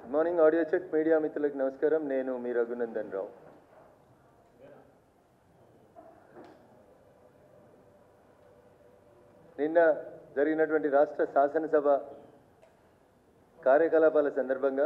good morning audio check media మిత్రులకు నమస్కారం నేను మీ రఘునందన్ రావు నిన్న జరిగినటువంటి రాష్ట్ర శాసనసభ కార్యకలాపాల సందర్భంగా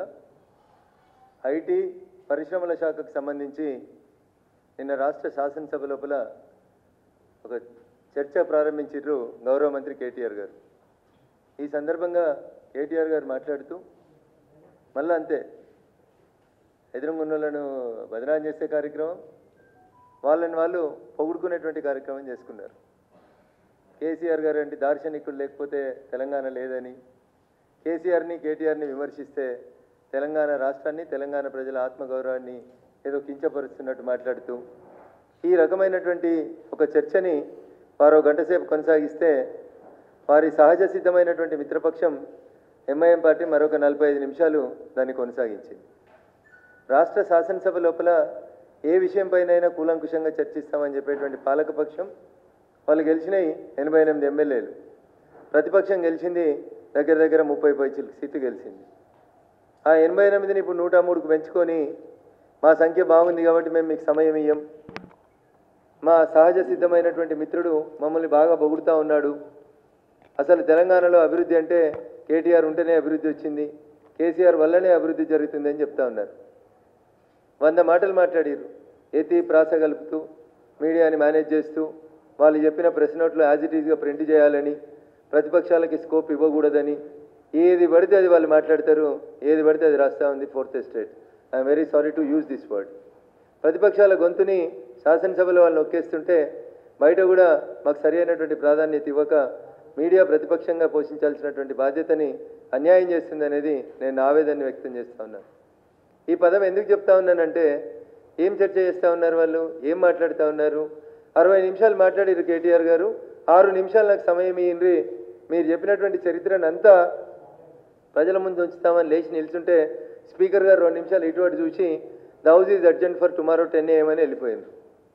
ఐటీ పరిశ్రమల శాఖకు సంబంధించి నిన్న రాష్ట్ర శాసనసభ లోపల ఒక చర్చ ప్రారంభించారు గౌరవ మంత్రి కేటీఆర్ గారు ఈ సందర్భంగా కేటీఆర్ గారు మాట్లాడుతూ మళ్ళా అంతే ఎదురుగున్నోళ్ళను బదనాం చేసే కార్యక్రమం వాళ్ళని వాళ్ళు పొగుడుకునేటువంటి కార్యక్రమం చేసుకున్నారు కేసీఆర్ గారు అంటే దార్శనికుడు లేకపోతే తెలంగాణ లేదని కేసీఆర్ని కేటీఆర్ని విమర్శిస్తే తెలంగాణ రాష్ట్రాన్ని తెలంగాణ ప్రజల ఆత్మగౌరవాన్ని ఏదో కించపరుస్తున్నట్టు మాట్లాడుతూ ఈ రకమైనటువంటి ఒక చర్చని వారో గంట సేపు కొనసాగిస్తే వారి సహజ సిద్ధమైనటువంటి మిత్రపక్షం ఎంఐఎం పార్టీ మరొక నలభై ఐదు నిమిషాలు దాన్ని కొనసాగించింది రాష్ట్ర శాసనసభ లోపల ఏ విషయంపైనైనా కూలంకుషంగా చర్చిస్తామని చెప్పేటువంటి పాలకపక్షం వాళ్ళు గెలిచినాయి ఎనభై ఎనిమిది ఎమ్మెల్యేలు ప్రతిపక్షం గెలిచింది దగ్గర దగ్గర ముప్పై పైచులు సీట్లు గెలిచింది ఆ ఎనభై ఎనిమిదిని ఇప్పుడు నూట మూడుకు పెంచుకొని మా సంఖ్య బాగుంది కాబట్టి మేము మీకు సమయం ఇయ్యం మా సహజ సిద్ధమైనటువంటి మిత్రుడు మమ్మల్ని బాగా పొగుడుతూ ఉన్నాడు అసలు తెలంగాణలో అభివృద్ధి అంటే కేటీఆర్ ఉంటేనే అభివృద్ధి వచ్చింది కేసీఆర్ వల్లనే అభివృద్ధి జరుగుతుంది అని చెప్తా ఉన్నారు వంద మాటలు మాట్లాడారు ఎత్తి ప్రాస కలుపుతూ మీడియాని మేనేజ్ చేస్తూ వాళ్ళు చెప్పిన ప్రెస్ నోట్లు యాజ్ ఇట్ ఈజ్గా ప్రింట్ చేయాలని ప్రతిపక్షాలకి స్కోప్ ఇవ్వకూడదని ఏది పడితే అది వాళ్ళు మాట్లాడతారు ఏది పడితే అది రాస్తా ఉంది fourth estate I'm very sorry to use this word ప్రతిపక్షాల గొంతుని శాసనసభలో వాళ్ళు నొక్కేస్తుంటే బయట కూడా మాకు సరి అయినటువంటి ప్రాధాన్యత ఇవ్వక మీడియా ప్రతిపక్షంగా పోషించాల్సినటువంటి బాధ్యతని అన్యాయం చేస్తుంది అనేది నేను ఆవేదన వ్యక్తం చేస్తా ఉన్నాను ఈ పదం ఎందుకు చెప్తా ఉన్నానంటే ఏం చర్చ చేస్తూ ఉన్నారు వాళ్ళు ఏం మాట్లాడుతూ ఉన్నారు అరవై నిమిషాలు మాట్లాడారు కేటీఆర్ గారు ఆరు నిమిషాలు నాకు సమయం ఇయ్యండి మీరు చెప్పినటువంటి చరిత్రను అంతా ప్రజల ముందు ఉంచుతామని లేచి నిల్చుంటే స్పీకర్ గారు రెండు నిమిషాలు ఇటువంటి చూసి the house is urgent for tomorrow ten AM అని వెళ్ళిపోయారు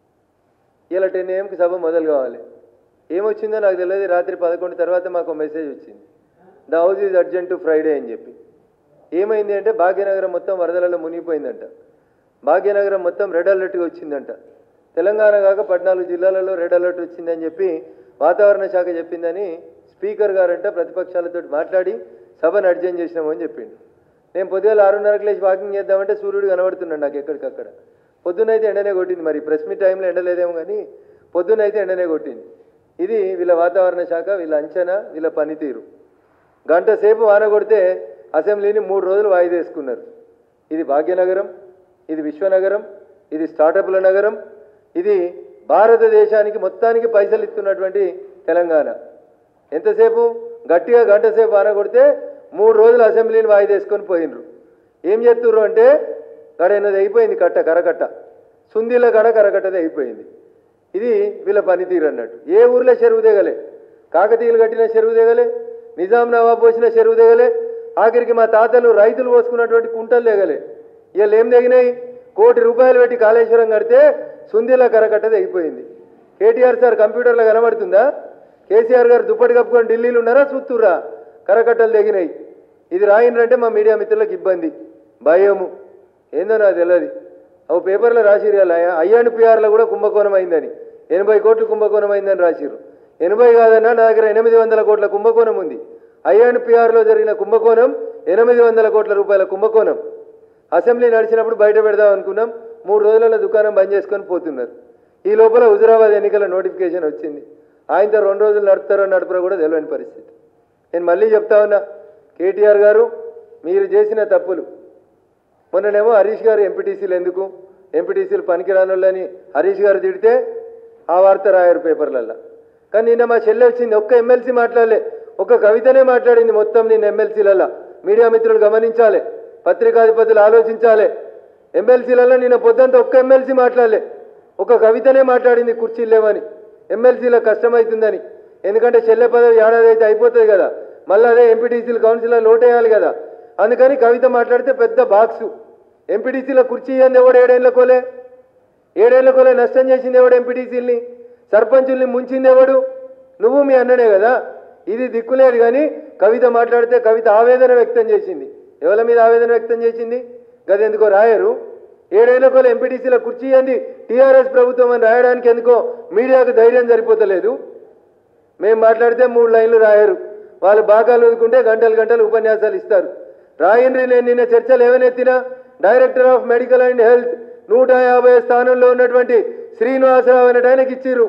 ఇలా టెన్ ఏఎంకి సభ మొదలు కావాలి ఏమొచ్చిందో నాకు తెలియదు రాత్రి పదకొండు తర్వాత మాకు మెసేజ్ వచ్చింది the house is urgent to Friday అని చెప్పి ఏమైంది అంటే భాగ్యనగరం మొత్తం వరదలలో మునిగిపోయిందంట భాగ్యనగరం మొత్తం రెడ్ అలర్ట్గా వచ్చిందంట తెలంగాణ కాక పద్నాలుగు జిల్లాలలో రెడ్ అలర్ట్ వచ్చిందని చెప్పి వాతావరణ శాఖ చెప్పిందని స్పీకర్ గారంట ప్రతిపక్షాలతో మాట్లాడి సభను అర్జెంట్ చేసినామని చెప్పిండు నేను పొద్దుగాల ఆరున్నరకు లేచి వాకింగ్ చేద్దామంటే సూర్యుడు కనబడుతున్నాడు నాకు ఎక్కడికక్కడ పొద్దునైతే ఎండనే కొట్టింది మరి ప్రెస్ మీట్ టైంలో ఎండలేదేమో కానీ పొద్దునైతే ఎండనే కొట్టింది ఇది వీళ్ళ వాతావరణ శాఖ వీళ్ళ అంచనా వీళ్ళ పనితీరు గంట సేపు వాన కొడితే అసెంబ్లీని మూడు రోజులు వాయిదా వేసుకున్నారు ఇది భాగ్యనగరం ఇది విశ్వనగరం ఇది స్టార్టప్ల నగరం ఇది భారతదేశానికి మొత్తానికి పైసలు ఇస్తున్నటువంటి తెలంగాణ ఎంతసేపు గట్టిగా గంట సేపు వాన కొడితే మూడు రోజులు అసెంబ్లీని వాయిదా వేసుకొని పోయినరు ఏం చేస్తుర్రు అంటే గడైనది అయిపోయింది కట్ట కరకట్ట సుందీల గడ కరకట్టది అయిపోయింది ఇది వీళ్ళ పనితీరు అన్నట్టు ఏ ఊర్లో చెరువు దిగలే కాకతీయులు కట్టిన చెరువు దిగలే నిజాం నవాబ్ పోసిన చెరువు దిగలే ఆఖరికి మా తాతలు రైతులు పోసుకున్నటువంటి కుంటలు దిగలే వీళ్ళు ఏం దిగినాయి కోటి రూపాయలు పెట్టి కాళేశ్వరం కడితే సుందీల కరకట్టది అయిపోయింది కేటీఆర్ సార్ కంప్యూటర్లో కనబడుతుందా కేసీఆర్ గారు దుప్పటి కప్పుకొని ఢిల్లీలో ఉన్నారా చూస్తుర్రా కరకట్టలు తెగినాయి ఇది రాయిండ్రంటే మా మీడియా మిత్రులకు ఇబ్బంది భయము ఏందో నాకు తెలియదు అవి పేపర్లో రాసిరు అలా అయ్యాను పిఆర్లో కూడా కుంభకోణం అయిందని ఎనభై కోట్లు కుంభకోణం అయిందని రాసిరు ఎనభై కాదన్నా నా దగ్గర ఎనిమిది వందల కోట్ల కుంభకోణం ఉంది అయ్యాను పిఆర్లో జరిగిన కుంభకోణం ఎనిమిది వందల కోట్ల రూపాయల కుంభకోణం అసెంబ్లీ నడిచినప్పుడు బయట పెడదాం అనుకున్నాం మూడు రోజులలో దుకాణం బంద్ చేసుకొని పోతున్నారు ఈ లోపల హుజురాబాద్ ఎన్నికల నోటిఫికేషన్ వచ్చింది ఆయనతో రెండు రోజులు నడుపుతారో నడుపురో కూడా తెలియని పరిస్థితి నేను మళ్ళీ చెప్తా ఉన్నా కేటీఆర్ గారు మీరు చేసిన తప్పులు మొన్ననేమో హరీష్ గారు ఎంపీటీసీలు ఎందుకు ఎంపీటీసీలు పనికిరానోళ్ళని హరీష్ గారు తిడితే ఆ వార్త రాయరు పేపర్లల్లో కానీ నిన్న మా చెల్లె వచ్చింది ఒక్క ఎమ్మెల్సీ మాట్లాడలే ఒక్క కవితనే మాట్లాడింది మొత్తం నేను ఎమ్మెల్సీలలో మీడియా మిత్రులు గమనించాలి పత్రికాధిపతులు ఆలోచించాలి ఎమ్మెల్సీలలో నిన్న పొద్దుంతా ఒక్క ఎమ్మెల్సీ మాట్లాడలే ఒక కవితనే మాట్లాడింది కుర్చీలు లేవని ఎమ్మెల్సీలో కష్టమవుతుందని ఎందుకంటే చెల్లె పదవి ఏడాది అయితే అయిపోతుంది కదా మళ్ళీ అదే ఎంపీటీసీలు కౌన్సిలర్ లోటేయాలి కదా అందుకని కవిత మాట్లాడితే పెద్ద బాక్సు ఎంపీటీసీలో కుర్చీ ఇయ్యంది ఎవడు ఏడేళ్ల కోలే ఏడేళ్ల కోలే నష్టం చేసింది ఎవడు ఎంపీటీసీల్ని సర్పంచుల్ని ముంచింది ఎవడు నువ్వు మీ అన్ననే కదా ఇది దిక్కులేదు కానీ కవిత మాట్లాడితే కవిత ఆవేదన వ్యక్తం చేసింది ఎవరి మీద ఆవేదన వ్యక్తం చేసింది గదెందుకో రాయరు ఏడేళ్ళకోల ఎంపీటీసీల కుర్చీ అంది టీఆర్ఎస్ ప్రభుత్వం అని రాయడానికి ఎందుకో మీడియాకు ధైర్యం సరిపోతలేదు మేము మాట్లాడితే మూడు లైన్లు రాయరు వాళ్ళు బాగాలు వదుకుంటే గంటలు గంటలు ఉపన్యాసాలు ఇస్తారు రాయండ్రి నేను నిన్న చర్చలు ఏమనెత్తినా director of medical and health నూట యాభై స్థానంలో ఉన్నటువంటి శ్రీనివాసరావు అనేట ఆయనకి ఇచ్చిర్రు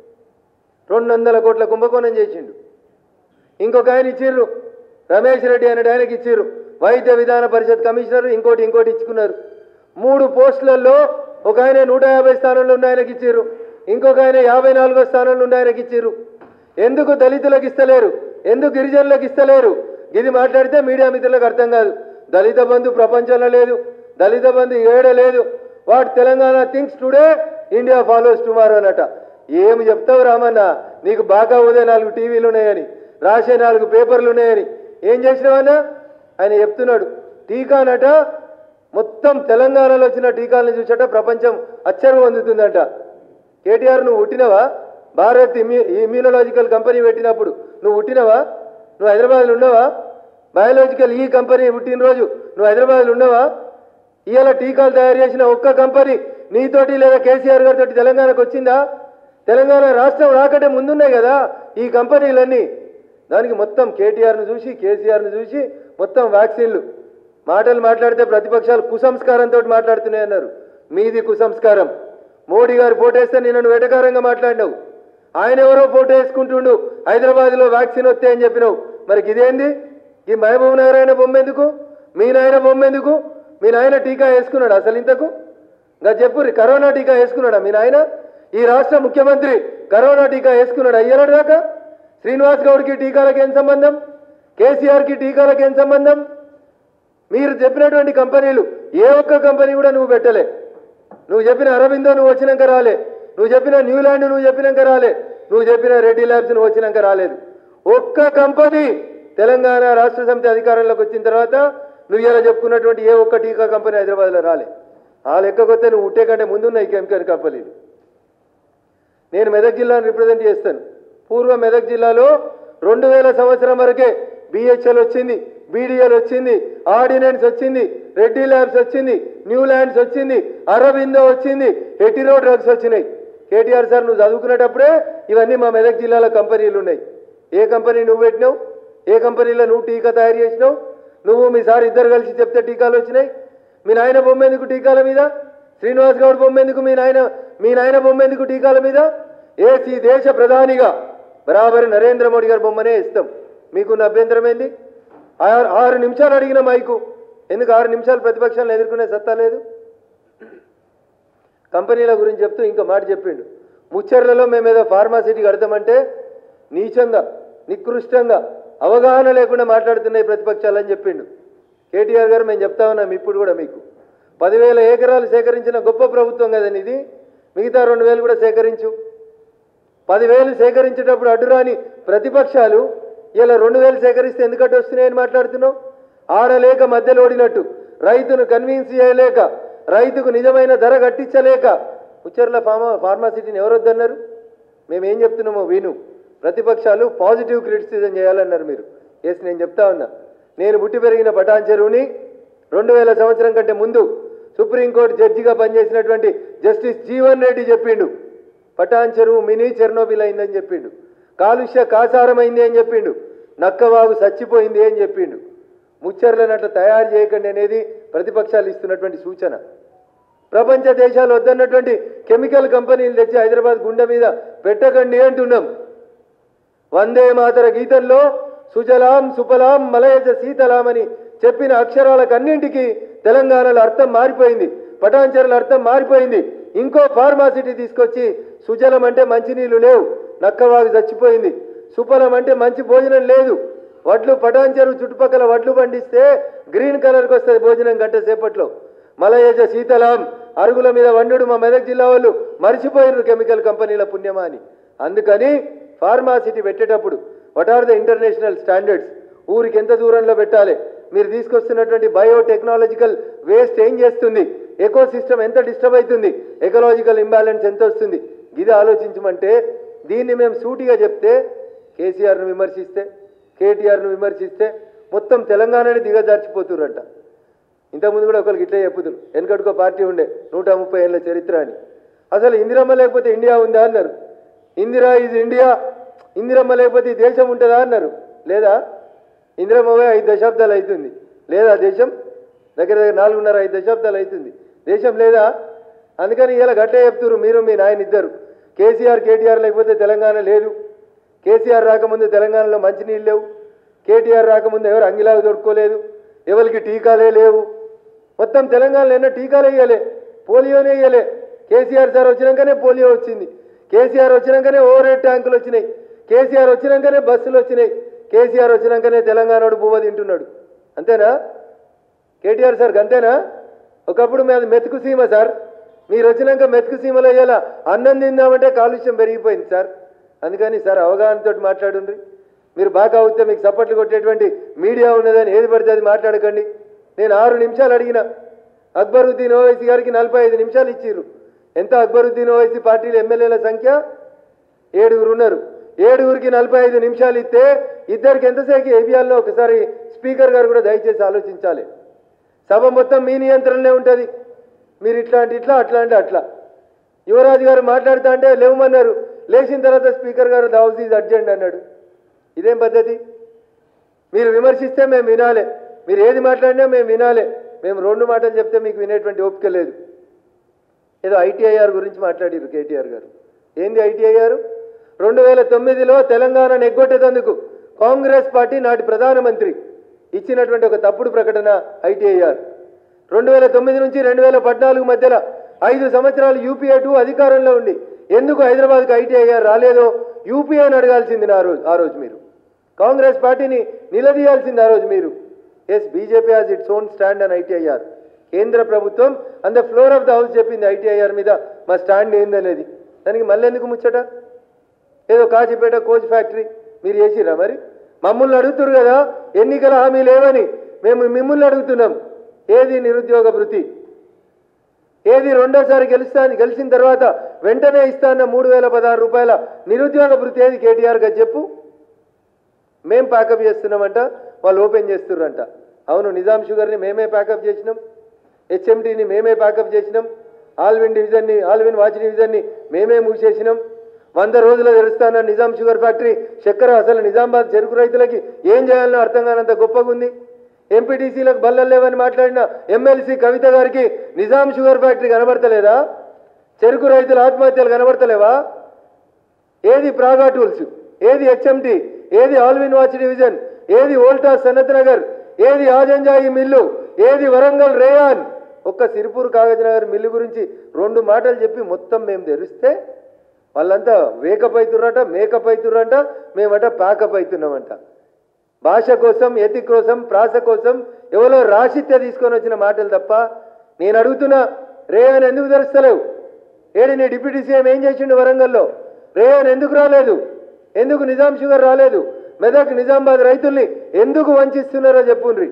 రెండు వందల కోట్ల కుంభకోణం చేసిండు ఇంకొక ఆయన ఇచ్చిర్రు రమేష్ రెడ్డి అనే ఆయనకి ఇచ్చిర్రు వైద్య విధాన పరిషత్ కమిషనర్ ఇంకోటి ఇంకోటి ఇచ్చుకున్నారు మూడు పోస్టులలో ఒక ఆయన నూట యాభై స్థానంలో ఉన్న ఆయనకి ఇచ్చిర్రు ఇంకొక ఆయన యాభై నాలుగో స్థానంలో ఉన్న ఆయనకి ఇచ్చిర్రు ఎందుకు దళితులకు ఇస్తలేరు ఎందుకు గిరిజనులకు ఇస్తలేరు ఇది మాట్లాడితే మీడియా మిత్రులకు అర్థం కాదు దళిత బంధు ప్రపంచంలో లేదు దళిత బంధు ఏడ లేదు what Telangana things today India follows tomorrow అనట ఏమి చెప్తావు రామన్న నీకు బాగా ఉదయం నాలుగు టీవీలు ఉన్నాయని రాసే నాలుగు పేపర్లు ఉన్నాయని ఏం చేసినావన్నా ఆయన చెప్తున్నాడు టీకానట మొత్తం తెలంగాణలో వచ్చిన టీకాలను చూసట ప్రపంచం అచ్చరు పొందుతుందంట కేటీఆర్ నువ్వు పుట్టినవా భారత్ ఇమ్యూ ఇమ్యూనలాజికల్ కంపెనీ పెట్టినప్పుడు నువ్వు పుట్టినవా నువ్వు హైదరాబాద్లో ఉన్నావా బయాలజికల్ ఈ కంపెనీ పుట్టినరోజు నువ్వు హైదరాబాద్లో ఉన్నావా ఇవాళ టీకాలు తయారు చేసిన ఒక్క కంపెనీ నీతోటి లేదా కేసీఆర్ గారితో తెలంగాణకు వచ్చిందా తెలంగాణ రాష్ట్రం రాకటే ముందున్నాయి కదా ఈ కంపెనీలన్నీ దానికి మొత్తం కేటీఆర్ను చూసి కేసీఆర్ను చూసి మొత్తం వ్యాక్సిన్లు మాటలు మాట్లాడితే ప్రతిపక్షాలు కుసంస్కారంతో మాట్లాడుతున్నాయి అన్నారు మీది కుసంస్కారం మోడీ గారు ఫోటో వేస్తే నేను వెటకారంగా మాట్లాడినావు ఆయన ఎవరో ఫోటో వేసుకుంటుండు హైదరాబాద్లో వ్యాక్సిన్ వస్తే అని చెప్పినావు మరి ఇదేంది ఈ మహబూబ్ నగర్ అయిన బొమ్మ ఎందుకు మీ నాయన బొమ్మ ఎందుకు మీ నాయన టీకా వేసుకున్నాడు అసలు ఇంతకు ఇంకా చెప్పు కరోనా టీకా వేసుకున్నాడా మీ నాయన ఈ రాష్ట్ర ముఖ్యమంత్రి కరోనా టీకా వేసుకున్నాడు అయ్యాడు దాకా శ్రీనివాస్ గౌడ్కి టీకాలకు ఏం సంబంధం కేసీఆర్కి టీకాలకు ఏం సంబంధం మీరు చెప్పినటువంటి కంపెనీలు ఏ ఒక్క కంపెనీ కూడా నువ్వు పెట్టలే నువ్వు చెప్పిన అరవిందో నువ్వు వచ్చినాక రాలే నువ్వు చెప్పిన న్యూలాండ్ నువ్వు చెప్పినాక రాలే నువ్వు చెప్పిన రెడ్డి ల్యాబ్స్ నువ్వు వచ్చినాక రాలేదు ఒక్క కంపెనీ తెలంగాణ రాష్ట్ర సమితి అధికారంలోకి వచ్చిన తర్వాత నువ్వు ఇలా చెప్పుకున్నటువంటి ఏ ఒక్క టీకా కంపెనీ హైదరాబాద్లో రాలే ఆ లెక్కకొస్తే నువ్వు ఉట్టే కంటే ముందున్న ఈ కెమికల్ కంపెనీలు నేను మెదక్ జిల్లాను రిప్రజెంట్ చేస్తాను పూర్వ మెదక్ జిల్లాలో రెండు వేల సంవత్సరం వరకే బిహెచ్ఎల్ వచ్చింది బీడీఎల్ వచ్చింది ఆర్డినెన్స్ వచ్చింది రెడ్డి ల్యాబ్స్ వచ్చింది న్యూ ల్యాండ్స్ వచ్చింది అరబిందో వచ్చింది హెటిరో డ్రగ్స్ వచ్చినాయి కేటీఆర్ సార్ నువ్వు చదువుకునేటప్పుడే ఇవన్నీ మా మెదక్ జిల్లాలో కంపెనీలు ఉన్నాయి ఏ కంపెనీ నువ్వు పెట్టినావు ఏ కంపెనీలో నువ్వు టీకా తయారు చేసినావు నువ్వు మీ సార్ ఇద్దరు కలిసి చెప్తే టీకాలు వచ్చినాయి మీ నాయన బొమ్మ ఎందుకు టీకాల మీద శ్రీనివాస్ గౌడ్ బొమ్మ ఎందుకు మీ నాయన మీ నాయన బొమ్మ ఎందుకు టీకాల మీద ఏసీ దేశ ప్రధానిగా బరాబరి నరేంద్ర మోడీ గారి బొమ్మనే ఇస్తాం మీకున్న అభ్యంతరం ఏంది ఆరు ఆరు నిమిషాలు అడిగిన మైకు ఎందుకు ఆరు నిమిషాలు ప్రతిపక్షాలను ఎదుర్కొనే సత్తా లేదు కంపెనీల గురించి చెప్తూ ఇంకో మాట చెప్పిండు ముచ్చర్లలో మేము ఏదో ఫార్మాసిటీ కడతామంటే నీచంగా నికృష్టంగా అవగాహన లేకుండా మాట్లాడుతున్నాయి ప్రతిపక్షాలని చెప్పిండు కేటీఆర్ గారు మేము చెప్తా ఉన్నాం ఇప్పుడు కూడా మీకు పదివేల ఏకరాలు సేకరించిన గొప్ప ప్రభుత్వం కదండి ఇది మిగతా రెండు వేలు కూడా సేకరించు పదివేలు సేకరించేటప్పుడు అడ్డురాని ప్రతిపక్షాలు ఇలా రెండు వేలు సేకరిస్తే ఎందుకంటే వస్తున్నాయని మాట్లాడుతున్నావు ఆడలేక మధ్యలో ఓడినట్టు రైతును కన్విన్స్ చేయలేక రైతుకు నిజమైన ధర కట్టించలేక ఉచ్చర్ల ఫార్మా ఫార్మాసిటీని ఎవరు వద్దన్నారు మేము ఏం చెప్తున్నామో విను ప్రతిపక్షాలు పాజిటివ్ క్రిటిసిజం చేయాలన్నారు మీరు ఎస్ నేను చెప్తా ఉన్నా నేను పుట్టి పెరిగిన పటాన్ చెరువుని రెండు వేల సంవత్సరం కంటే ముందు సుప్రీంకోర్టు జడ్జిగా పనిచేసినటువంటి జస్టిస్ జీవన్ రెడ్డి చెప్పిండు పటాన్ చెరువు మినీ చెర్నోబిల్ అయిందని చెప్పిండు కాలుష్య కాసారమైంది అని చెప్పిండు నక్కవాగు చచ్చిపోయింది అని చెప్పిండు ముచ్చర్లను అట్లా తయారు చేయకండి అనేది ప్రతిపక్షాలు ఇస్తున్నటువంటి సూచన ప్రపంచ దేశాలు వద్దన్నటువంటి కెమికల్ కంపెనీలు తెచ్చి హైదరాబాద్ గుండె మీద పెట్టకండి అంటున్నాం వందే మాతర గీతంలో సుజలాం సుఫలాం మలయజ శీతలాం అని చెప్పిన అక్షరాలకన్నింటికి తెలంగాణలో అర్థం మారిపోయింది పటాన్చెరుల అర్థం మారిపోయింది ఇంకో ఫార్మాసిటీ తీసుకొచ్చి సుజలం అంటే మంచినీళ్ళు లేవు నక్కవాగు చచ్చిపోయింది సుఫలం అంటే మంచి భోజనం లేదు వడ్లు పటాన్చెరు చుట్టుపక్కల వడ్లు పండిస్తే గ్రీన్ కలర్కి వస్తుంది భోజనం గంట సేపట్లో మలయజ శీతలాం అరుగుల మీద వండుడు మా మెదక్ జిల్లా వాళ్ళు మర్చిపోయినారు కెమికల్ కంపెనీల పుణ్యమా అని అందుకని ఫార్మాసిటీ పెట్టేటప్పుడు what are the international standards ఊరికి ఎంత దూరంలో పెట్టాలి మీరు తీసుకొస్తున్నటువంటి బయోటెక్నాలజికల్ వేస్ట్ ఏం చేస్తుంది ఎకో సిస్టమ్ ఎంత డిస్టర్బ్ అవుతుంది ఎకలాజికల్ ఇంబ్యాలెన్స్ ఎంత వస్తుంది ఇది ఆలోచించమంటే దీన్ని మేము సూటిగా చెప్తే కేసీఆర్ను విమర్శిస్తే కేటీఆర్ను విమర్శిస్తే మొత్తం తెలంగాణని దిగజార్చిపోతుర్రంట ఇంతకుముందు కూడా ఒకరికి ఇట్లే చెప్పుదురు వెనకటికో పార్టీ ఉండే నూట ముప్పై ఏళ్ళ చరిత్ర అని అసలు ఇందిరమ్మ లేకపోతే ఇండియా ఉందా అన్నారు ఇందిరా ఈజ్ ఇండియా ఇందిరమ్మ లేకపోతే ఈ దేశం ఉంటుందా అన్నారు లేదా ఇందిరమ్మ పోయి ఐదు దశాబ్దాలు అవుతుంది లేదా దేశం దగ్గర దగ్గర నాలుగున్నర ఐదు దశాబ్దాలు అవుతుంది దేశం లేదా అందుకని ఇలా గట్టే చెప్తున్నారు మీరు మీ నాయన ఇద్దరు కేసీఆర్ కేటీఆర్ లేకపోతే తెలంగాణ లేదు కేసీఆర్ రాకముందు తెలంగాణలో మంచినీళ్ళు లేవు కేటీఆర్ రాకముందు ఎవరు అంగిలాగా దొరుకోలేదు ఎవరికి టీకాలే లేవు మొత్తం తెలంగాణలో ఎన్నో టీకాలు వేయలే పోలియోనే వేయలే కేసీఆర్ సార్ వచ్చినాకనే పోలియో వచ్చింది కేసీఆర్ వచ్చినాకనే ఓవర్ హెడ్ ట్యాంకులు వచ్చినాయి కేసీఆర్ వచ్చినాకనే బస్సులు వచ్చినాయి కేసీఆర్ వచ్చినాకనే తెలంగాణోడు బువ్వ తింటున్నాడు అంతేనా కేటీఆర్ సార్ అంతేనా ఒకప్పుడు మేము మెతుకు సీమ సార్ మీరు వచ్చినాక మెతుకు సీమలో అయ్యేలా అన్నం తిందామంటే కాలుష్యం పెరిగిపోయింది సార్ అందుకని సార్ అవగాహనతో మాట్లాడుండ్రి మీరు బాగా అవుతే మీకు సపోర్ట్లు కొట్టేటువంటి మీడియా ఉన్నదని ఏది పడితే అది మాట్లాడకండి నేను ఆరు నిమిషాలు అడిగిన అక్బరుద్దీన్ ఓవైసీ గారికి నలభై ఐదు నిమిషాలు ఇచ్చిర్రు ఎంత అక్బరుద్దీన్ ఓవైసీ పార్టీల ఎమ్మెల్యేల సంఖ్య ఏడుగురు ఉన్నారు ఏడుగురికి నలభై ఐదు నిమిషాలు ఇస్తే ఇద్దరికి ఎంతసేపు ఏబియాల్లో ఒకసారి స్పీకర్ గారు కూడా దయచేసి ఆలోచించాలి సభ మొత్తం మీ నియంత్రణలో ఉంటుంది మీరు ఇట్లాంటి ఇట్లా అట్లాంటి అట్లా యువరాజు గారు మాట్లాడుతా అంటే లేవమన్నారు లేచిన తర్వాత స్పీకర్ గారు ద హౌస్ ఈజ్ అర్జెంట్ అన్నాడు ఇదేం పద్ధతి మీరు విమర్శిస్తే మేము వినాలి మీరు ఏది మాట్లాడినా మేము వినాలి మేము రెండు మాటలు చెప్తే మీకు వినేటువంటి ఓపిక లేదు ఏదో ఐటీఐఆర్ గురించి మాట్లాడారు కేటీఆర్ గారు ఏంది ఐటీఐఆర్ రెండు వేల తొమ్మిదిలో తెలంగాణను ఎగ్గొట్టేందుకు కాంగ్రెస్ పార్టీ నాటి ప్రధానమంత్రి ఇచ్చినటువంటి ఒక తప్పుడు ప్రకటన ఐటీఐఆర్ రెండు వేల తొమ్మిది నుంచి రెండు వేల పద్నాలుగు మధ్యలో ఐదు సంవత్సరాలు యూపీఏ టూ అధికారంలో ఉండి ఎందుకు హైదరాబాద్కి ఐటీఐఆర్ రాలేదో యూపీఏని అడగాల్సింది ఆ రోజు ఆ రోజు మీరు కాంగ్రెస్ పార్టీని నిలదీయాల్సింది ఆ రోజు మీరు yes BJP has its own stand అని ఐటీఐఆర్ కేంద్ర ప్రభుత్వం అంద ఫ్లోర్ ఆఫ్ ద హౌస్ చెప్పింది ఐటీఐఆర్ మీద మా స్టాండ్ ఏందనేది దానికి మళ్ళీ ఎందుకు ముచ్చట ఏదో కాచిపేట కోచ్ ఫ్యాక్టరీ మీరు చేసిరా మరి మమ్మల్ని అడుగుతురు కదా ఎన్నికల హామీ లేవని మేము మిమ్మల్ని అడుగుతున్నాం ఏది నిరుద్యోగ భృతి ఏది రెండోసారి గెలుస్తా గెలిచిన తర్వాత వెంటనే ఇస్తాన్న మూడు వేల పదహారు రూపాయల నిరుద్యోగ భృతి ఏది కేటీఆర్ గారు చెప్పు మేం ప్యాకప్ చేస్తున్నామంట వాళ్ళు ఓపెన్ చేస్తున్నారంట అవును నిజాం షుగర్ని మేమే ప్యాకప్ చేసినాం హెచ్ఎంటీని మేమే ప్యాకప్ చేసినాం ఆల్విన్ డివిజన్ని ఆల్విన్ వాచ్ డివిజన్ని మేమే మూసేసినాం వంద రోజులు తెరుస్తాన నిజాం షుగర్ ఫ్యాక్టరీ చక్కెర అసలు నిజామాబాద్ చెరుకు రైతులకి ఏం చేయాలనో అర్థం కానంత గొప్పగా ఉంది ఎంపీటీసీలకు బల్లలు లేవని మాట్లాడిన ఎమ్మెల్సీ కవిత గారికి నిజాం షుగర్ ఫ్యాక్టరీ కనబడతలేదా చెరుకు రైతుల ఆత్మహత్యలు కనబడతలేవా ఏది ప్రాగా టూల్స్ ఏది హెచ్ఎంటి ఏది ఆల్విన్ వాచ్ డివిజన్ ఏది ఓల్టాస్ సనత్ నగర్ ఏది ఆజంజాయి మిల్లు ఏది వరంగల్ రేయాన్ ఒక్క సిరిపూర్ కాగజ్ నగర్ మిల్లు గురించి రెండు మాటలు చెప్పి మొత్తం మేము తెరిస్తే వాళ్ళంతా వేకప్ అవుతుర్రట మేకప్ అవుతుర్రంట మేమట ప్యాకప్ అవుతున్నామంట భాష కోసం ఎతి కోసం ప్రాస కోసం ఎవరో రాసిత్య తీసుకొని వచ్చిన మాటలు తప్ప నేను అడుగుతున్నా రేయాన్ ఎందుకు తెరుస్తలేవు ఏడి నీ డిప్యూటీ సీఎం ఏం చేసిండు వరంగల్లో రేయాన్ ఎందుకు రాలేదు ఎందుకు నిజాం షుగర్ రాలేదు మెదక్ నిజామాబాద్ రైతుల్ని ఎందుకు వంచిస్తున్నారో చెప్పుండ్రి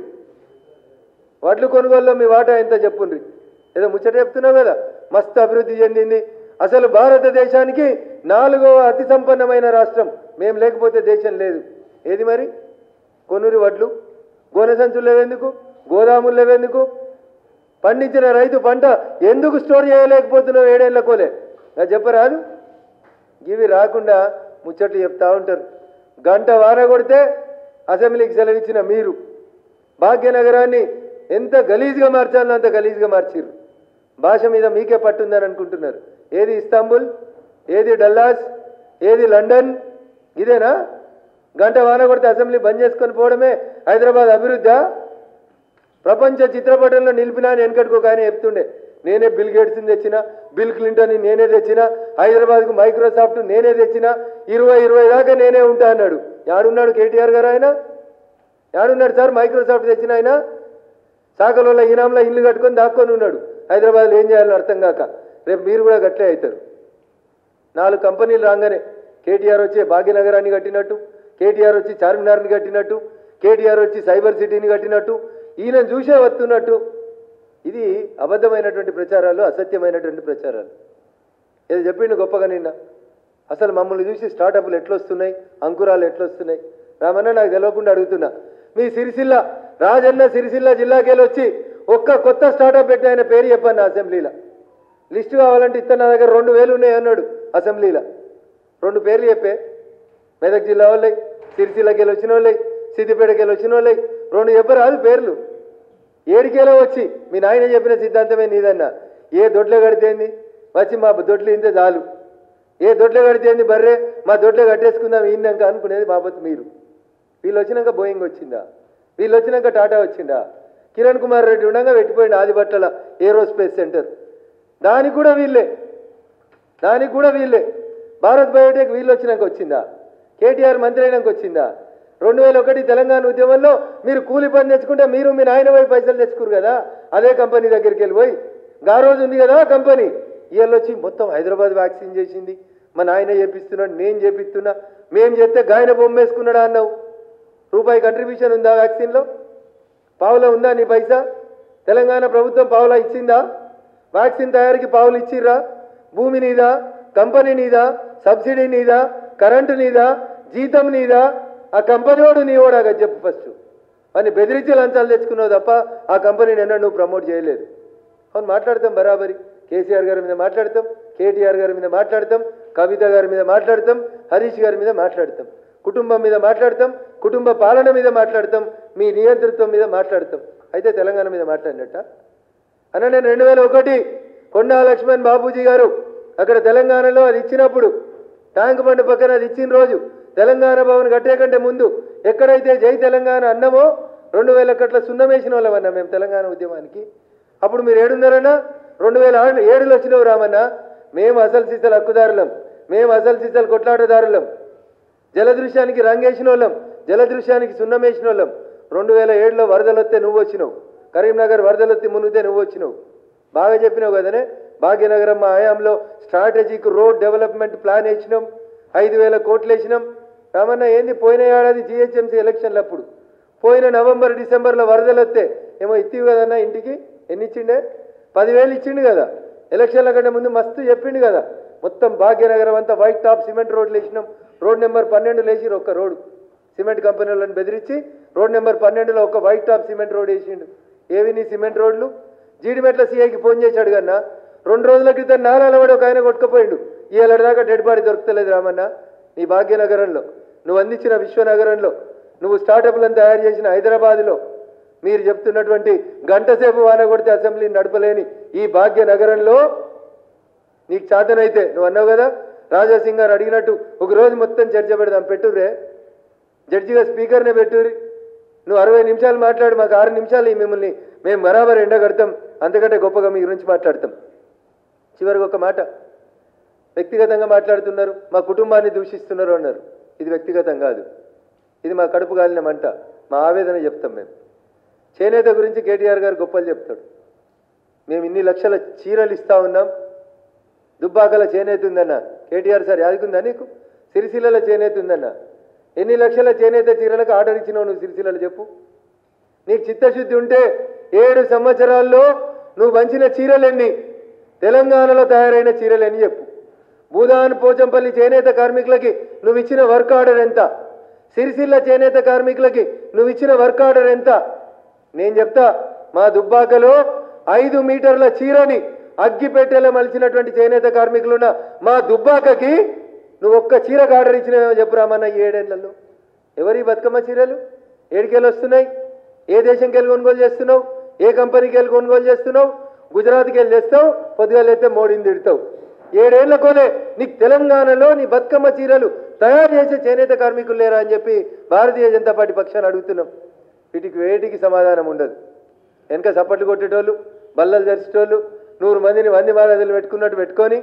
వడ్లు కొనుగోలులో మీ వాటా ఎంత చెప్పుండ్రి ఏదో ముచ్చట చెప్తున్నావు కదా మస్తు అభివృద్ధి చెందింది అసలు భారతదేశానికి నాలుగవ అతి సంపన్నమైన రాష్ట్రం మేము లేకపోతే దేశం లేదు ఏది మరి కొనురి వడ్లు గోనె సంచులు లేవెందుకు గోదాములు లేవెందుకు పండించిన రైతు పంట ఎందుకు స్టోర్ చేయలేకపోతున్నావు ఏడేళ్ల కోలే నాకు చెప్పరాదు ఇవి రాకుండా ముచ్చట్లు చెప్తా ఉంటారు గంట వాన కొడితే అసెంబ్లీకి సెలవిచ్చిన మీరు భాగ్యనగరాన్ని ఎంత గలీజ్గా మార్చాలో అంత గలీజ్గా మార్చిర్రు భాష మీద మీకే పట్టుందని అనుకుంటున్నారు ఏది ఇస్తాంబుల్ ఏది డల్లాస్ ఏది లండన్ ఇదేనా గంట వాన కొడితే అసెంబ్లీ బంద్ చేసుకొని పోవడమే హైదరాబాద్ అభివృద్ధా ప్రపంచ చిత్రపటంలో నిలిపినా అని వెనకటికో కానీ చెప్తుండే నేనే బిల్ గేట్స్ని తెచ్చిన బిల్ క్లింటన్ నేనే తెచ్చిన హైదరాబాద్కు మైక్రోసాఫ్ట్ నేనే తెచ్చిన ఇరవై ఇరవై దాకా నేనే ఉంటా అన్నాడు యాడున్నాడు కేటీఆర్ గారు ఆయన యాడున్నాడు సార్ మైక్రోసాఫ్ట్ తెచ్చిన ఆయన శాఖలలో ఈనాంలో ఇల్లు కట్టుకొని దాక్కొని ఉన్నాడు హైదరాబాద్లో ఏం చేయాలని అర్థం కాక రేపు మీరు కూడా గట్లే అవుతారు నాలుగు కంపెనీలు రాగానే కేటీఆర్ వచ్చి భాగ్యనగరాన్ని కట్టినట్టు కేటీఆర్ వచ్చి చార్మినార్ని కట్టినట్టు కేటీఆర్ వచ్చి సైబర్ సిటీని కట్టినట్టు ఈయన చూసే వస్తున్నట్టు ఇది అబద్ధమైనటువంటి ప్రచారాలు అసత్యమైనటువంటి ప్రచారాలు ఏదో చెప్పిండు గొప్పగా నిన్న అసలు మమ్మల్ని చూసి స్టార్టప్లు ఎట్లొస్తున్నాయి అంకురాలు ఎట్లొస్తున్నాయి రామన్న నాకు తెలియకుండా అడుగుతున్నా మీ సిరిసిల్ల రాజన్న సిరిసిల్ల జిల్లాకెళ్ళి వచ్చి ఒక్క కొత్త స్టార్టప్ పెట్టి ఆయన పేరు చెప్పాను అసెంబ్లీలో లిస్టు కావాలంటే ఇతను నా దగ్గర రెండు వేలు ఉన్నాయి అన్నాడు అసెంబ్లీలో రెండు పేర్లు చెప్పే మెదక్ జిల్లా వాళ్ళై సిరిసిల్లకి వెళ్ళి వచ్చిన వాళ్ళై సిద్దిపేటకి వెళ్ళి వచ్చిన వాళ్ళై రెండు చెప్పరాదు పేర్లు ఏడికేలో వచ్చి మీ నాయన చెప్పిన సిద్ధాంతమే నీదన్న ఏ దొడ్లో కడితేంది వచ్చి మా దొడ్లు ఇంతే చాలు ఏ దొడ్లో కడితేంది బర్రే మా దొడ్లో కట్టేసుకుందాం ఈనాక అనుకునేది బాబత్ మీరు వీళ్ళు వచ్చినాక బోయింగ్ వచ్చిందా వీళ్ళు వచ్చినాక టాటా వచ్చిందా కిరణ్ కుమార్ రెడ్డి ఉండగా పెట్టిపోయింది ఆదిబట్టల ఏరోస్పేస్ సెంటర్ దానికి కూడా వీళ్ళే దానికి కూడా వీళ్ళే భారత్ బయోటెక్ వీళ్ళు వచ్చినాక వచ్చిందా కేటీఆర్ మంత్రి అయినాక వచ్చిందా రెండు వేల ఒకటి తెలంగాణ ఉద్యమంలో మీరు కూలి పని తెచ్చుకుంటే మీరు మీ నాయన పోయి పైసలు తెచ్చుకురు కదా అదే కంపెనీ దగ్గరికి వెళ్ళి పోయి గా రోజు ఉంది కదా ఆ కంపెనీ ఇవాళ వచ్చి మొత్తం హైదరాబాద్ వ్యాక్సిన్ చేసింది మా నాయన చేపిస్తున్నాడు నేను చేపిస్తున్నా మేం చేస్తే గాయన బొమ్మ వేసుకున్నాడా అన్నావు రూపాయి కంట్రిబ్యూషన్ ఉందా వ్యాక్సిన్లో పావులా ఉందా నీ పైసా తెలంగాణ ప్రభుత్వం పావులా ఇచ్చిందా వ్యాక్సిన్ తయారీకి పావులు ఇచ్చిర్రా భూమి నీదా కంపెనీ నీదా సబ్సిడీ నీదా కరెంటు నీదా జీతం నీదా ఆ కంపెనీ వాడు నీ వాడాగా చెప్పు ఫస్ట్ అని బెదిరించి లంచాలు తెచ్చుకున్నావు తప్ప ఆ కంపెనీని ఎన్నో నువ్వు ప్రమోట్ చేయలేదు అవును మాట్లాడతాం బరాబరి కేసీఆర్ గారి మీద మాట్లాడతాం కేటీఆర్ గారి మీద మాట్లాడతాం కవిత గారి మీద మాట్లాడతాం హరీష్ గారి మీద మాట్లాడతాం కుటుంబం మీద మాట్లాడతాం కుటుంబ పాలన మీద మాట్లాడతాం మీ నియంతృత్వం మీద మాట్లాడతాం అయితే తెలంగాణ మీద మాట్లాడినట్ట అన్న నేను రెండు వేల ఒకటి కొండా లక్ష్మణ్ బాబూజీ గారు అక్కడ తెలంగాణలో అది ఇచ్చినప్పుడు ట్యాంక్ బండ్ పక్కన అది ఇచ్చిన రోజు తెలంగాణ భవన్ కట్టే కంటే ముందు ఎక్కడైతే జై తెలంగాణ అన్నమో రెండు వేల కట్ల సున్నం వేసిన వాళ్ళం అన్నా మేము తెలంగాణ ఉద్యమానికి అప్పుడు మీరు ఏడున్నారన్నా రెండు వేల ఆరు- ఏడులో వచ్చినవు రామన్న మేము అసలు సీసలు హక్కుదారులం మేము అసలు సీసలు కొట్లాటదారులం జలదృశ్యానికి రంగేసిన వాళ్ళం జలదృశ్యానికి సున్నం వేసిన వాళ్ళం రెండు వేల ఏడులో వరదలు వస్తే నువ్వు వచ్చినావు కరీంనగర్ వరదలు వస్తే మునిగితే నువ్వు వచ్చినావు బాగా చెప్పినావు కదనే భాగ్యనగరం మా హయాంలో స్ట్రాటజిక్ రోడ్ డెవలప్మెంట్ ప్లాన్ వేసినాం ఐదు వేల కోట్లు వేసినాం రామన్న ఏంది పోయిన ఏడాది జిహెచ్ఎంసీ ఎలక్షన్లు అప్పుడు పోయిన నవంబర్ డిసెంబర్లో వరదలు వస్తే ఏమో ఇత్తివి కదన్నా ఇంటికి ఎన్ని ఇచ్చిండే పదివేలు ఇచ్చిండు కదా ఎలక్షన్ల కంటే ముందు మస్తు చెప్పిండు కదా మొత్తం భాగ్యనగరం అంతా వైట్ టాప్ సిమెంట్ రోడ్లు వేసినాం రోడ్ నెంబర్ పన్నెండు వేసిరు ఒక్క రోడ్డు సిమెంట్ కంపెనీ వాళ్ళని బెదిరించి రోడ్ నెంబర్ పన్నెండులో ఒక వైట్ టాప్ సిమెంట్ రోడ్ వేసిండు ఏవి నీ సిమెంట్ రోడ్లు జీడిమెట్ల సీఐకి ఫోన్ చేశాడు కన్నా రెండు రోజుల క్రితం నాలాల వాడు ఒక ఆయన కొట్టుకుపోయిండు ఇవాళ దాకా డెడ్ బాడీ దొరకలేదు రామన్న నీ భాగ్యనగరంలో నువ్వు అందించిన విశ్వనగరంలో నువ్వు స్టార్టప్లను తయారు చేసిన హైదరాబాద్లో మీరు చెప్తున్నటువంటి గంట సేపు వాన కొడితే అసెంబ్లీని నడపలేని ఈ భాగ్యనగరంలో నీకు చేతనైతే నువ్వు అన్నావు కదా రాజాసింగ్ గారు అడిగినట్టు ఒక రోజు మొత్తం చర్చ పెడదాం పెట్టుర్రే జడ్జిగా స్పీకర్నే పెట్టుర్రి నువ్వు అరవై నిమిషాలు మాట్లాడు మాకు ఆరు నిమిషాలు ఈ మిమ్మల్ని మేము బరాబర్ ఎండగడతాం అంతకంటే గొప్పగా మీ గురించి మాట్లాడతాం చివరికి ఒక మాట వ్యక్తిగతంగా మాట్లాడుతున్నారు మా కుటుంబాన్ని దూషిస్తున్నారు అన్నారు ఇది వ్యక్తిగతం కాదు ఇది మా కడుపు కాలిన మంట మా ఆవేదన చెప్తాం మేము చేనేత గురించి కేటీఆర్ గారు గొప్పలు చెప్తాడు మేము ఇన్ని లక్షల చీరలు ఇస్తా ఉన్నాం దుబ్బాకల చేనేత ఉందన్న కేటీఆర్ సార్ యాదకుందా నీకు సిరిసిల్ల చేనేత ఉందన్న ఎన్ని లక్షల చేనేత చీరలకు ఆర్డర్ ఇచ్చినావు నువ్వు సిరిసిల్లలో చెప్పు నీకు చిత్తశుద్ధి ఉంటే ఏడు సంవత్సరాల్లో నువ్వు పంచిన చీరలెన్ని తెలంగాణలో తయారైన చీరలెన్ని చెప్పు భూదాన్ పోచంపల్లి చేనేత కార్మికులకి నువ్వు ఇచ్చిన వర్క్ ఆర్డర్ ఎంత సిరిసిల్ల చేనేత కార్మికులకి నువ్వు ఇచ్చిన వర్క్ ఆర్డర్ ఎంత నేను చెప్తా మా దుబ్బాకలో ఐదు మీటర్ల చీరని అగ్గిపెట్టెలో మలిచినటువంటి చేనేత కార్మికులున్న మా దుబ్బాకకి నువ్వు ఒక్క చీరకు ఆర్డర్ ఇచ్చినావేమో చెప్పు రామన్న ఈ ఏడేళ్లలో ఎవరి బతుకమ్మ చీరలు ఏడికెళ్ళి వస్తున్నాయి ఏ దేశంకి వెళ్ళి కొనుగోలు చేస్తున్నావు ఏ కంపెనీకి వెళ్ళి కొనుగోలు చేస్తున్నావు గుజరాత్కి వెళ్ళి తెస్తావు పొద్దుగా వెళ్తే మోడీని తిడతావు ఏడేళ్లకోనే నీకు తెలంగాణలో నీ బతుకమ్మ చీరలు తయారు చేసే చేనేత కార్మికులు లేరా అని చెప్పి భారతీయ జనతా పార్టీ పక్షాన్ని అడుగుతున్నాం వీటికి వేటికి సమాధానం ఉండదు వెనక చప్పట్లు కొట్టేటోళ్ళు బల్లలు తెరిచేటోళ్ళు నూరు మందిని వంది మాలదలు పెట్టుకున్నట్టు పెట్టుకొని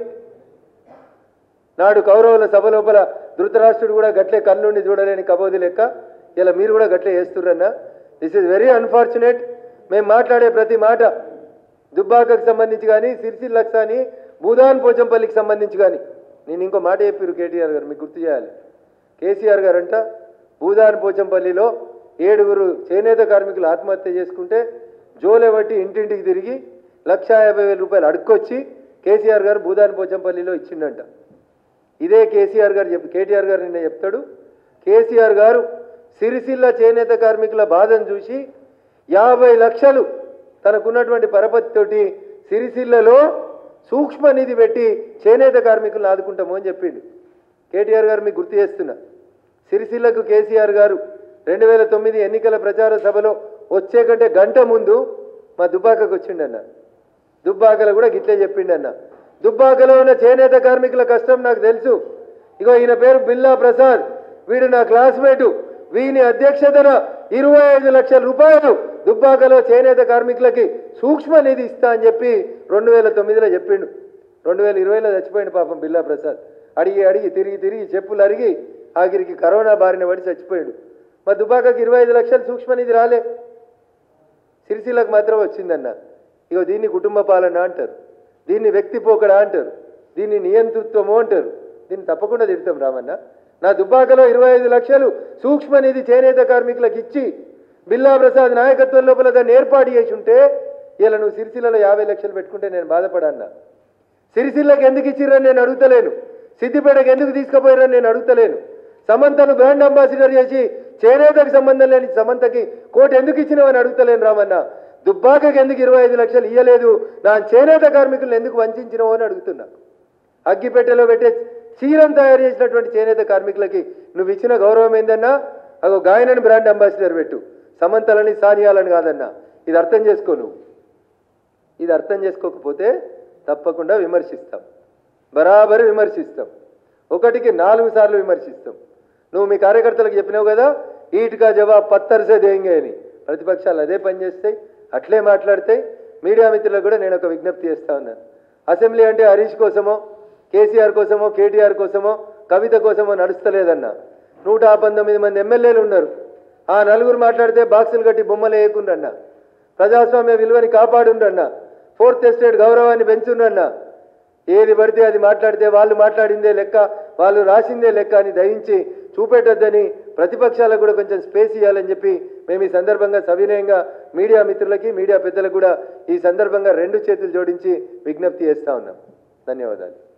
నాడు కౌరవుల సభ లోపల ధృతరాష్ట్రుడు కూడా గట్లే కన్నుండి చూడలేని కబోది లెక్క ఇలా మీరు కూడా గట్లే చేస్తుర్రన్న దిస్ ఇస్ వెరీ అన్ఫార్చునేట్ మేము మాట్లాడే ప్రతి మాట దుబ్బాకకు సంబంధించి కానీ సిరిసిల్లకు కానీ భూదాన్ పోచంపల్లికి సంబంధించి కానీ నేను ఇంకో మాట చెప్పారు కేటీఆర్ గారు మీకు గుర్తు చేయాలి కేసీఆర్ గారు అంట భూదాన్ పోచంపల్లిలో ఏడుగురు చేనేత కార్మికులు ఆత్మహత్య చేసుకుంటే జోలే బట్టి ఇంటింటికి తిరిగి లక్షా యాభై వేల రూపాయలు అడుక్కొచ్చి కేసీఆర్ గారు భూదాన్ పోచంపల్లిలో ఇచ్చిండంట ఇదే కేసీఆర్ గారు చెప్పి కేటీఆర్ గారు నిన్న చెప్తాడు కేసీఆర్ గారు సిరిసిల్ల చేనేత కార్మికుల బాధను చూసి యాభై లక్షలు తనకున్నటువంటి పరపతితోటి సిరిసిల్లలో సూక్ష్మ నిధి పెట్టి చేనేత కార్మికులను ఆదుకుంటాము అని చెప్పిండు కేటీఆర్ గారు మీకు గుర్తు చేస్తున్నా సిరిసిల్లకు కేసీఆర్ గారు రెండు వేల తొమ్మిది ఎన్నికల ప్రచార సభలో వచ్చే కంటే గంట ముందు మా దుబ్బాకకు వచ్చిండన్న దుబ్బాకలో కూడా గిట్లే చెప్పిండన్న దుబ్బాకలో ఉన్న చేనేత కార్మికుల కష్టం నాకు తెలుసు ఇగో ఈయన పేరు బిల్లా ప్రసాద్ వీడు నా క్లాస్మేటు వీని అధ్యక్షతన ఇరవై ఐదు లక్షల రూపాయలు దుబ్బాకలో చేనేత కార్మికులకి సూక్ష్మ నిధి ఇస్తా అని చెప్పి రెండు వేల తొమ్మిదిలో చెప్పిండు రెండు వేల ఇరవైలో చచ్చిపోయిండు పాపం బిల్లా ప్రసాద్ అడిగి అడిగి తిరిగి తిరిగి చెప్పులు అరిగి ఆఖరికి కరోనా బారిన పడి చచ్చిపోయాడు మా దుబాకకి ఇరవై ఐదు లక్షలు సూక్ష్మ నిధి రాలే సిరిసిల్లకు మాత్రం వచ్చిందన్న ఇగో దీన్ని కుటుంబ పాలన అంటారు దీన్ని వ్యక్తి పోకడ అంటారు దీన్ని నియంతృత్వము అంటారు దీన్ని తప్పకుండా తిడతాం రామన్న నా దుబ్బాకలో ఇరవై ఐదు లక్షలు సూక్ష్మ నిధి చేనేత కార్మికులకు ఇచ్చి బిల్లా ప్రసాద్ నాయకత్వం లోపల దాన్ని ఏర్పాటు చేసి ఉంటే ఇలా నువ్వు సిరిసిల్లలో యాభై లక్షలు పెట్టుకుంటే నేను బాధపడన్నా సిరిసిల్లకి ఎందుకు ఇచ్చిర్రని నేను అడుగుతలేను సిద్దిపేటకి ఎందుకు తీసుకుపోయారని నేను అడుగుతలేను సమంతను బ్రాండ్ అంబాసిడర్ చేసి చేనేతకు సంబంధం లేని సమంతకి కోటి ఎందుకు ఇచ్చినావని అడుగుతలేను రామన్న దుబ్బాకకి ఎందుకు ఇరవై ఐదు లక్షలు ఇయ్యలేదు నా చేనేత కార్మికులను ఎందుకు వంచినావు అని అడుగుతున్నా అగ్గిపెట్టెలో పెట్టే చీరం తయారు చేసినటువంటి చేనేత కార్మికులకి నువ్వు ఇచ్చిన గౌరవం ఏందన్నా అగో గాయనని బ్రాండ్ అంబాసిడర్ పెట్టు సమంతలని సానియాలని కాదన్నా ఇది అర్థం చేసుకో నువ్వు ఇది అర్థం చేసుకోకపోతే తప్పకుండా విమర్శిస్తాం బరాబరి విమర్శిస్తాం ఒకటికి నాలుగు సార్లు విమర్శిస్తాం నువ్వు మీ కార్యకర్తలకు చెప్పినావు కదా ఈటుగా జవాబ్ పత్తర్సే దేంగే అని ప్రతిపక్షాలు అదే పని చేస్తాయి అట్లే మాట్లాడతాయి మీడియా మిత్రులకు కూడా నేను ఒక విజ్ఞప్తి చేస్తా ఉన్నాను అసెంబ్లీ అంటే హరీష్ కోసమో కేసీఆర్ కోసమో కేటీఆర్ కోసమో కవిత కోసమో నడుస్తలేదన్న నూట పంతొమ్మిది మంది ఎమ్మెల్యేలు ఉన్నారు ఆ నలుగురు మాట్లాడితే బాక్సులు కట్టి బొమ్మలు వేయకుండా ప్రజాస్వామ్య విలువని కాపాడుండన్న ఫోర్త్ ఎస్టేట్ గౌరవాన్ని పెంచుండన్న ఏది పడితే అది మాట్లాడితే వాళ్ళు మాట్లాడిందే లెక్క వాళ్ళు రాసిందే లెక్క అని దయించి చూపెట్టొద్దని ప్రతిపక్షాలకు కూడా కొంచెం స్పేస్ ఇవ్వాలని చెప్పి మేము ఈ సందర్భంగా సవినయంగా మీడియా మిత్రులకి మీడియా పెద్దలకు కూడా ఈ సందర్భంగా రెండు చేతులు జోడించి విజ్ఞప్తి చేస్తా ఉన్నాం ధన్యవాదాలు